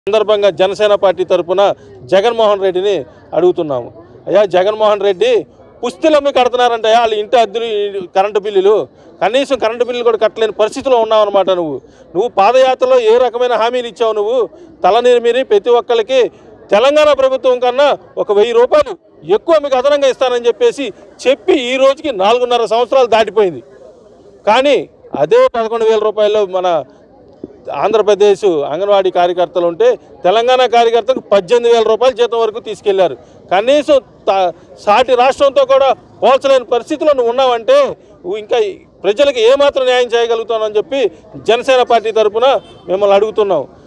సందర్భంగా జనసేన పార్టీ తరపున జగన్మోహన్ రెడ్డిని అడుగుతున్నాము అయ్యా జగన్మోహన్ రెడ్డి పుస్తలు అమ్మి కడుతున్నారంట వాళ్ళ ఇంటి అద్దెలు ఈ కరెంటు బిల్లులు కనీసం కరెంటు బిల్లులు కూడా కట్టలేని పరిస్థితిలో ఉన్నావు అనమాట నువ్వు నువ్వు పాదయాత్రలో ఏ రకమైన హామీలు ఇచ్చావు నువ్వు తలనీరు మీరి ప్రతి ఒక్కరికి తెలంగాణ ప్రభుత్వం కన్నా ఒక వెయ్యి రూపాయలు ఎక్కువ మీకు అదనంగా ఇస్తానని చెప్పేసి చెప్పి ఈ రోజుకి నాలుగున్నర సంవత్సరాలు దాటిపోయింది కానీ అదే పదకొండు వేల రూపాయల్లో మన ఆంధ్రప్రదేశ్ అంగన్వాడీ కార్యకర్తలు ఉంటే తెలంగాణ కార్యకర్తలకు పద్దెనిమిది వేల రూపాయల జీతం వరకు తీసుకెళ్లారు కనీసం త- సాటి రాష్ట్రంతో కూడా పోల్చలేని పరిస్థితిలో నువ్వు ఉన్నావంటే నువ్వు ఇంకా ఈ ప్రజలకు ఏమాత్రం న్యాయం చేయగలుగుతానని చెప్పి జనసేన పార్టీ తరపున మిమ్మల్ని అడుగుతున్నాం